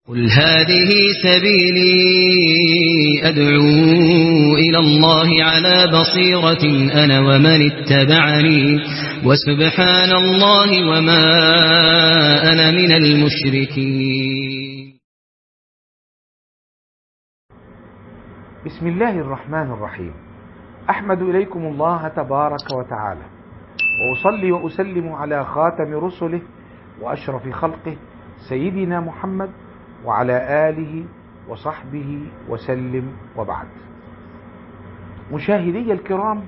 قل هذه سبيلي أدعو إلى الله على بصيرة أنا ومن اتبعني وسبحان الله وما أنا من المشركين بسم الله الرحمن الرحيم أحمد إليكم الله تبارك وتعالى وأصلي وأسلم على خاتم رسله وأشرف خلقه سيدنا محمد وعلى آله وصحبه وسلم وبعد مشاهدي الكرام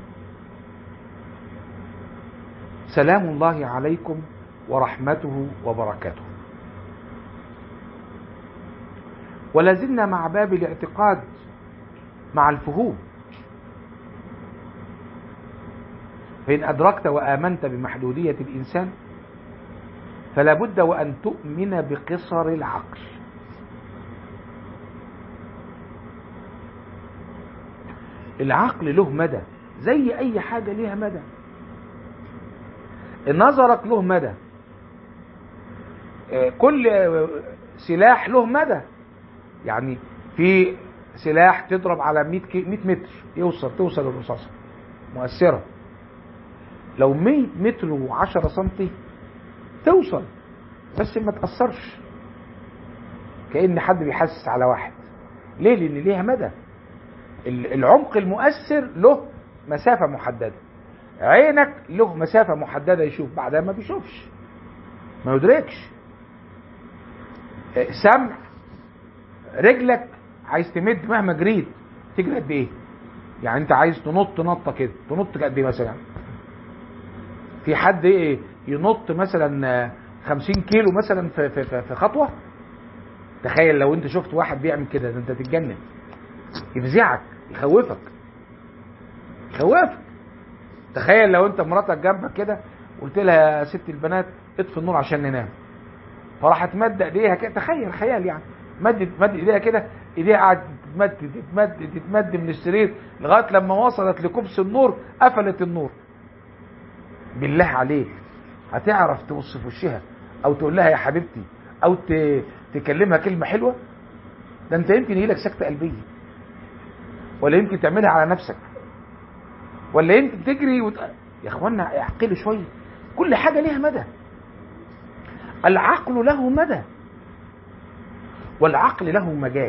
سلام الله عليكم ورحمته وبركاته ولازلنا مع باب الاعتقاد مع الفهوم فإن أدركت وآمنت بمحدودية الإنسان فلا بد وأن تؤمن بقصر العقل العقل له مدى زي أي حاجة ليها مدى نظرك له مدى كل سلاح له مدى يعني في سلاح تضرب على 100 100 متر يوصل توصل الرصاصه مؤثره لو 100 متر و10 سم توصل بس ما تاثرش كان حد بيحسس على واحد ليه لان ليها مدى العمق المؤثر له مسافه محدده عينك له مسافه محدده يشوف بعدها ما بيشوفش ما يدركش سمع رجلك عايز تمد مهما جريت تجري قد ايه يعني انت عايز تنط نطه كده تنط قد ايه مثلا في حد ايه ينط مثلا 50 كيلو مثلا في في في خطوه تخيل لو انت شفت واحد بيعمل كده ده انت تتجنن يفزعك يخوفك يخوفك تخيل لو انت مراتك جنبك كده قلت لها يا ست البنات اطفي النور عشان ننام فراحت مد ايديها كده تخيل خيال يعني مدت مد ايديها كده ايديها قعدت تتمد تتمد تتمد من السرير لغايه لما وصلت لكبس النور قفلت النور بالله عليك هتعرف تبص في وشها او تقول لها يا حبيبتي او ت... تكلمها كلمه حلوه ده انت يمكن يجيلك سكته قلبيه ولا يمكن تعملها على نفسك ولا يمكن تجري وت... يا اخوانا اعقلوا شويه كل حاجه ليها مدى العقل له مدى والعقل له مجال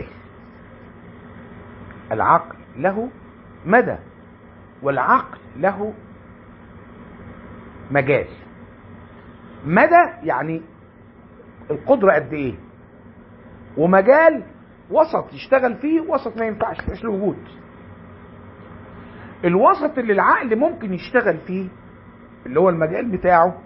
العقل له مدى والعقل له مجال مدى يعني القدرة قد ايه ومجال وسط يشتغل فيه وسط ما ينفعش مش له وجود الوسط اللي العقل ممكن يشتغل فيه اللي هو المجال بتاعه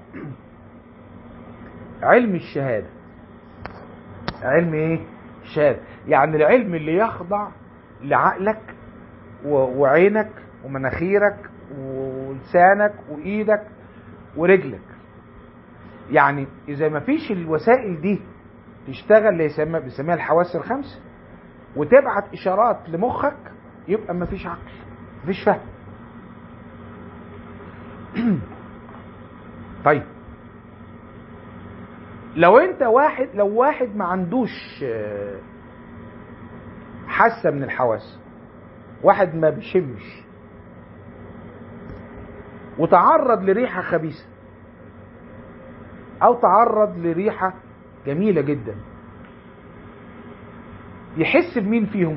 علم الشهادة علم ايه الشهادة يعني العلم اللي يخضع لعقلك وعينك ومناخيرك ولسانك وايدك ورجلك يعني اذا ما فيش الوسائل دي تشتغل اللي يسمى بيسميها الحواس الخمس وتبعت اشارات لمخك يبقى ما فيش عقل مفيش فهم طيب لو انت واحد لو واحد ما عندوش حاسه من الحواس واحد ما بيشمش وتعرض لريحه خبيثه او تعرض لريحه جميله جدا يحس بمين فيهم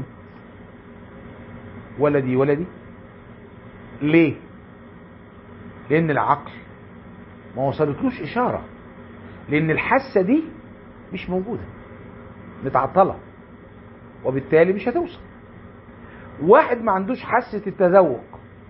ولا دي ولا دي ليه لان العقل ما وصلتلوش اشاره لان الحاسه دي مش موجوده متعطله وبالتالي مش هتوصل واحد ما عندوش حاسه التذوق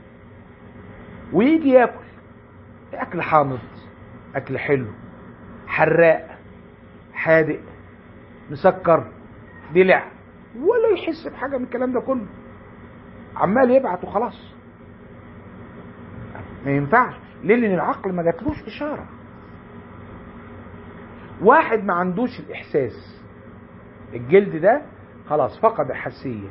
ويجي ياكل اكل حامض اكل حلو حراق حادق مسكر دلع ولا يحس بحاجه من الكلام ده كله عمال يبعت وخلاص ما ينفعش ليه لان العقل ما جاتلوش اشاره واحد ما عندوش الاحساس الجلد ده خلاص فقد الحسيه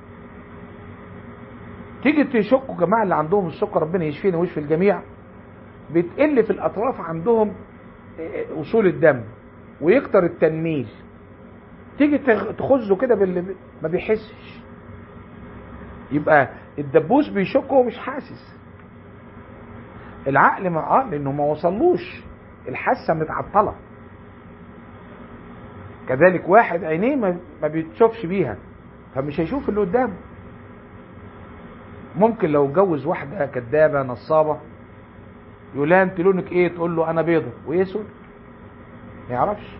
تيجي تشكوا جماعه اللي عندهم السكر ربنا يشفينا ويشفي الجميع بتقل في الاطراف عندهم اصول الدم ويكتر التنميل تيجي تغ- تخزه كده بال ما بيحسش يبقى الدبوس بيشك وهو مش حاسس العقل ما اه لانه ما وصلوش الحاسه متعطله كذلك واحد عينيه ما, ما بيتشوفش بيها فمش هيشوف اللي قدامه ممكن لو اتجوز واحده كدابه نصابه يقول لها انت لونك ايه تقول له انا بيضه ويسود ما يعرفش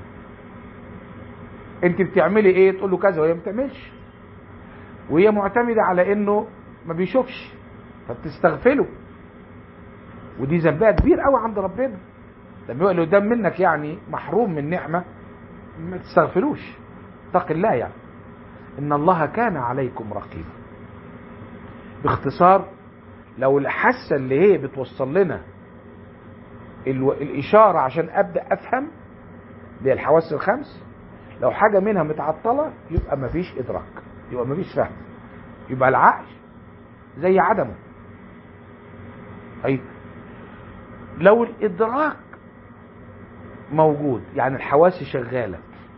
انت بتعملي ايه تقول له كذا وهي ما بتعملش وهي معتمده على انه ما بيشوفش فبتستغفله ودي ذنبها كبير قوي عند ربنا لما يبقى اللي قدام منك يعني محروم من نعمه ما تستغفلوش اتق الله يعني ان الله كان عليكم رقيبا باختصار لو الحاسه اللي هي بتوصل لنا الو... الاشاره عشان ابدا افهم اللي هي الحواس الخمس لو حاجه منها متعطله يبقى مفيش ادراك يبقى مفيش فهم يبقى العقل زي عدمه طيب لو الادراك موجود يعني الحواس شغاله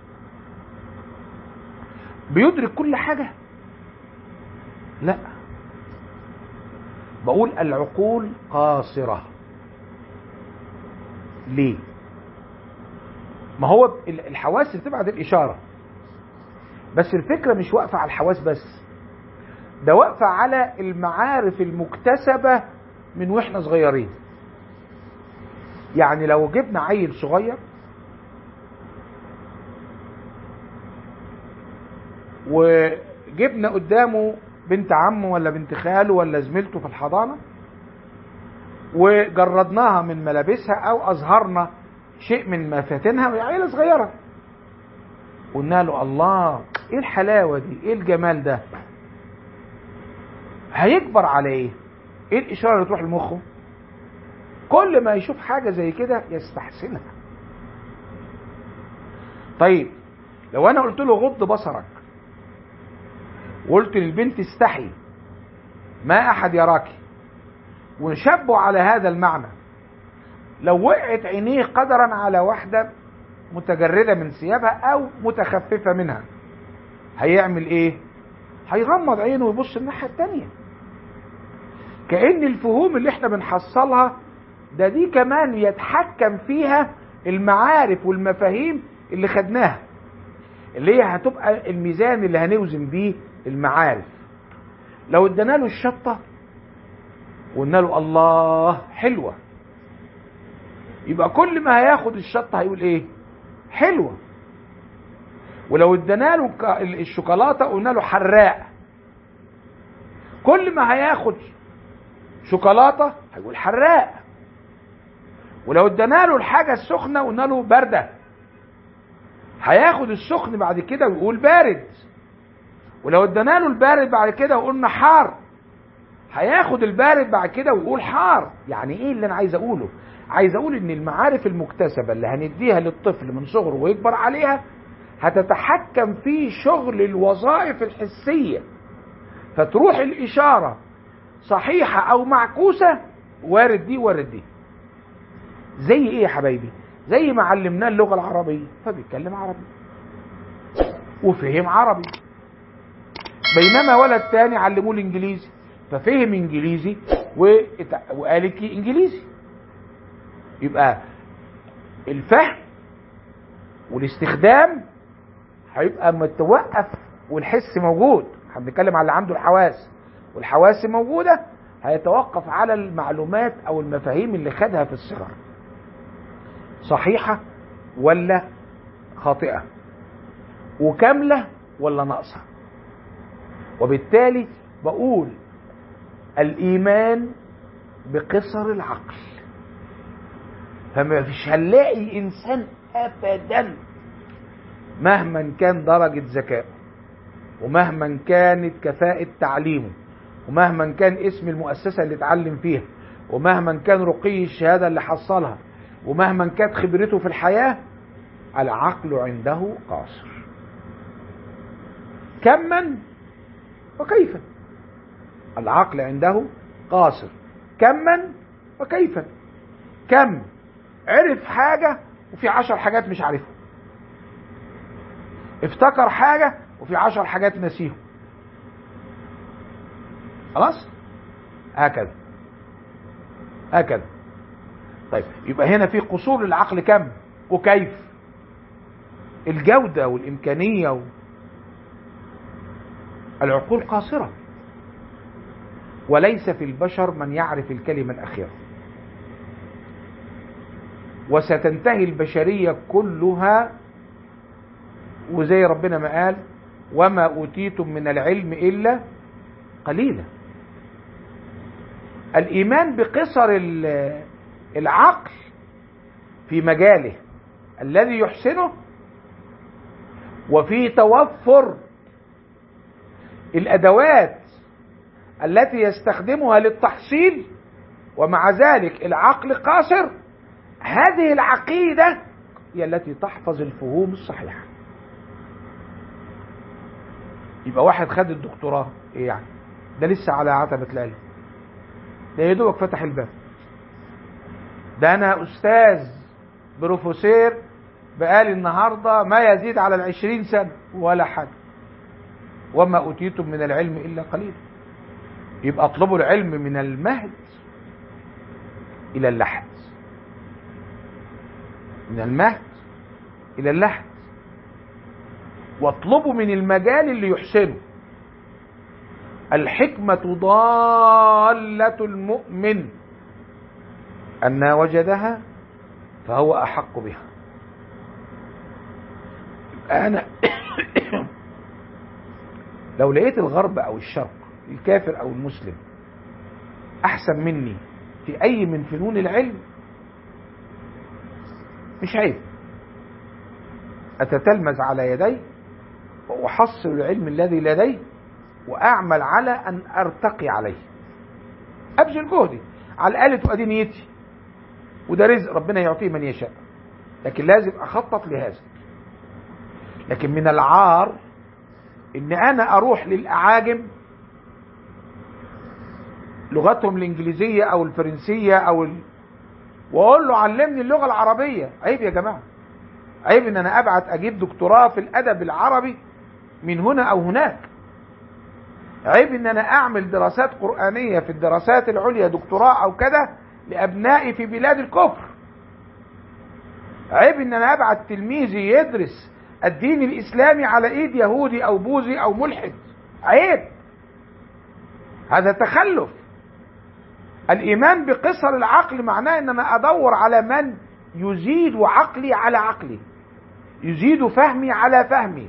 بيدرك كل حاجه لا بقول العقول قاصره ليه ما هو ال- الحواس بتبعت الاشاره بس الفكره مش واقفه على الحواس بس ده واقفه على المعارف المكتسبه من واحنا صغيرين يعني لو جبنا عيل صغير وجبنا قدامه بنت عمه ولا بنت خاله ولا زميلته في الحضانه وجردناها من ملابسها او اظهرنا شيء من مفاتنها وهي عيله صغيره قلنا له الله ايه الحلاوه دي ايه الجمال ده هيكبر على ايه ايه الاشاره اللي تروح لمخه كل ما يشوف حاجه زي كده يستحسنها طيب لو انا قلت له غض بصرك وقلت للبنت استحي ما احد يراك ونشبه على هذا المعنى لو وقعت عينيه قدرا على واحده متجرده من ثيابها او متخففه منها هيعمل ايه هيغمض عينه ويبص الناحيه التانيه كأن الفهوم اللي احنا بنحصلها ده دي كمان يتحكم فيها المعارف والمفاهيم اللي خدناها اللي هي هتبقى الميزان اللي هنوزن بيه المعارف لو ادينا له الشطه وقلنا له الله حلوه يبقى كل ما هياخد الشطه هيقول ايه حلوه ولو ادينا له ك- الشوكولاته قلنا له حراق كل ما هياخد شوكولاته هيقول حراق ولو ادينا له الحاجه السخنه قلنا له بارده هياخد السخن بعد كده ويقول بارد ولو ادينا له البارد بعد كده وقلنا حار هياخد البارد بعد كده ويقول حار يعني ايه اللي انا عايز اقوله عايز اقول ان المعارف المكتسبه اللي هنديها للطفل من صغره ويكبر عليها هتتحكم في شغل الوظائف الحسيه فتروح الاشاره صحيحه او معكوسه وارد دي وارد دي زي ايه يا حبايبي زي ما علمناه اللغه العربيه فبيتكلم عربي وفهم عربي بينما ولد تاني علموه الانجليزي ففهم انجليزي وات- وقال لك انجليزي يبقى الفهم والاستخدام هيبقى متوقف والحس موجود احنا بنتكلم على اللي عنده الحواس والحواس موجوده هيتوقف على المعلومات او المفاهيم اللي خدها في الصغر صحيحه ولا خاطئه وكامله ولا ناقصه وبالتالي بقول الايمان بقصر العقل فما فيش هنلاقي انسان ابدا مهما كان درجه ذكائه ومهما كانت كفاءه تعليمه ومهما كان اسم المؤسسه اللي اتعلم فيها ومهما كان رقي الشهاده اللي حصلها ومهما كانت خبرته في الحياه العقل عنده قاصر كما وكيفا العقل عنده قاصر كما وكيفا كم عرف حاجة وفي عشر حاجات مش عارفها افتكر حاجة وفي عشر حاجات نسيهم خلاص هكذا هكذا طيب يبقى هنا في قصور للعقل كم وكيف الجودة والإمكانية و... العقول قاصرة وليس في البشر من يعرف الكلمة الأخيرة وستنتهي البشرية كلها وزي ربنا ما قال وما أوتيتم من العلم إلا قليلا الإيمان بقصر العقل في مجاله الذي يحسنه وفي توفر الأدوات التي يستخدمها للتحصيل ومع ذلك العقل قاصر هذه العقيدة هي التي تحفظ الفهوم الصحيحة يبقى واحد خد الدكتوراه ايه يعني ده لسه على عتبة العلم ده يا دوبك فتح الباب ده انا استاذ بروفيسور بقالي النهارده ما يزيد على العشرين سنة ولا حاجة وما أوتيتم من العلم إلا قليلا يبقى اطلبوا العلم من المهد إلى اللحد من المهد إلى اللحد واطلبوا من المجال اللي يحسنه الحكمة ضالة المؤمن أن وجدها فهو أحق بها أنا لو لقيت الغرب أو الشرق الكافر أو المسلم أحسن مني في أي من فنون العلم مش عيب أتتلمذ على يدي وأحصل العلم الذي لدي وأعمل على أن أرتقي عليه أبذل جهدي على الأقل تبقى دي نيتي وده رزق ربنا يعطيه من يشاء لكن لازم أخطط لهذا لكن من العار ان انا اروح للاعاجم لغتهم الانجليزيه او الفرنسيه او ال... واقول له علمني اللغه العربيه عيب يا جماعه عيب ان انا ابعت اجيب دكتوراه في الادب العربي من هنا او هناك عيب ان انا اعمل دراسات قرانيه في الدراسات العليا دكتوراه او كده لابنائي في بلاد الكفر عيب ان انا ابعت تلميذي يدرس الدين الاسلامي على ايد يهودي او بوذي او ملحد عيب هذا تخلف الايمان بقصر العقل معناه ان انا ادور على من يزيد عقلي على عقلي يزيد فهمي على فهمي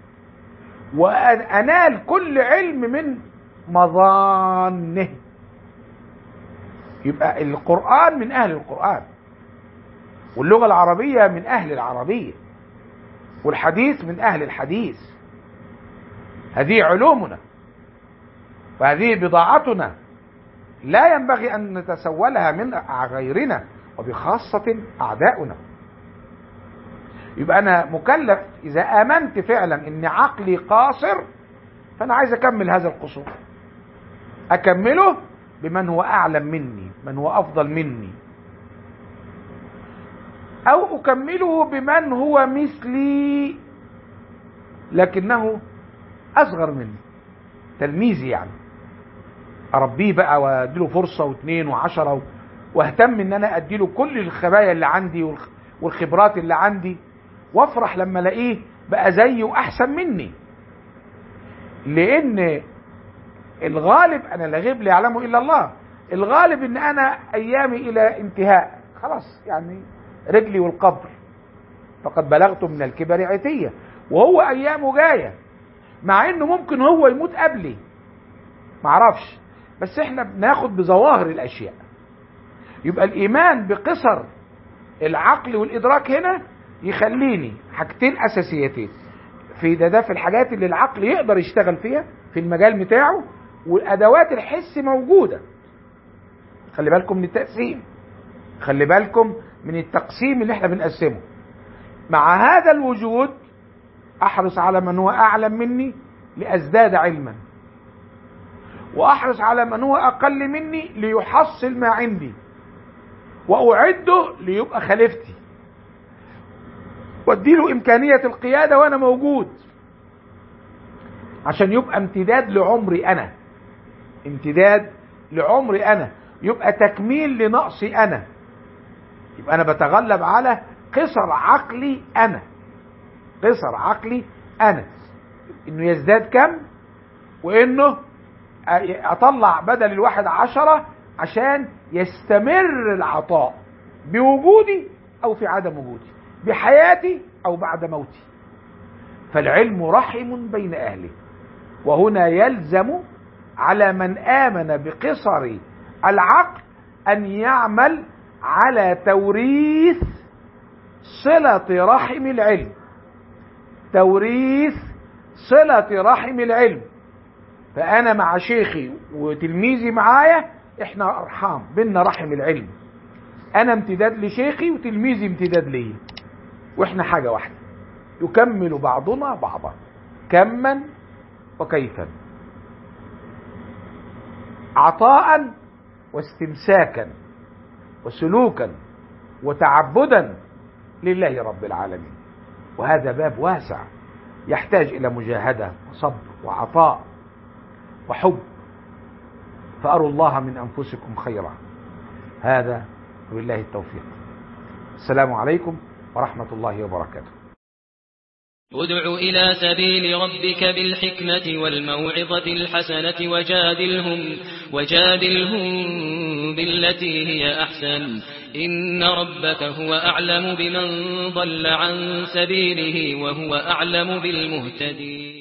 وانال كل علم من مظانه يبقى القران من اهل القران واللغه العربيه من اهل العربيه والحديث من أهل الحديث هذه علومنا وهذه بضاعتنا لا ينبغي أن نتسولها من غيرنا وبخاصة أعداؤنا يبقى أنا مكلف إذا آمنت فعلا أن عقلي قاصر فأنا عايز أكمل هذا القصور أكمله بمن هو أعلم مني من هو أفضل مني أو أكمله بمن هو مثلي لكنه أصغر مني تلميذي يعني أربيه بقى وأديله فرصة واثنين وعشرة واهتم إن أنا أديله كل الخبايا اللي عندي والخبرات اللي عندي وافرح لما الاقيه بقى زيي واحسن مني لان الغالب انا لا غيب لا يعلمه الا الله الغالب ان انا ايامي الى انتهاء خلاص يعني رجلي والقبر فقد بلغت من الكبر عتية وهو ايامه جاية مع انه ممكن هو يموت قبلي معرفش بس احنا بناخد بظواهر الاشياء يبقى الايمان بقصر العقل والادراك هنا يخليني حاجتين اساسيتين في ده ده في الحاجات اللي العقل يقدر يشتغل فيها في المجال بتاعه والادوات الحس موجوده خلي بالكم من التقسيم خلي بالكم من التقسيم اللي احنا بنقسمه مع هذا الوجود احرص على من هو اعلم مني لازداد علما واحرص على من هو اقل مني ليحصل ما عندي واعده ليبقى خليفتي واديله إمكانية القيادة وأنا موجود عشان يبقى امتداد لعمري أنا امتداد لعمري أنا يبقى تكميل لنقصي أنا يبقى أنا بتغلب على قصر عقلي أنا قصر عقلي أنا إنه يزداد كم وإنه أطلع بدل الواحد عشرة عشان يستمر العطاء بوجودي أو في عدم وجودي بحياتي أو بعد موتي فالعلم رحم بين أهله وهنا يلزم على من آمن بقصر العقل أن يعمل على توريث صلة رحم العلم توريث صلة رحم العلم فأنا مع شيخي وتلميذي معايا احنا أرحام بينا رحم العلم أنا امتداد لشيخي وتلميذي امتداد لي واحنا حاجة واحدة يكمل بعضنا بعضا كما وكيفا عطاء واستمساكا وسلوكا وتعبدا لله رب العالمين وهذا باب واسع يحتاج إلى مجاهدة وصبر وعطاء وحب فأروا الله من أنفسكم خيرا هذا وبالله التوفيق السلام عليكم ورحمة الله وبركاته ادع إلى سبيل ربك بالحكمة والموعظة الحسنة وجادلهم, وجادلهم بالتي هي أحسن إن ربك هو أعلم بمن ضل عن سبيله وهو أعلم بالمهتدين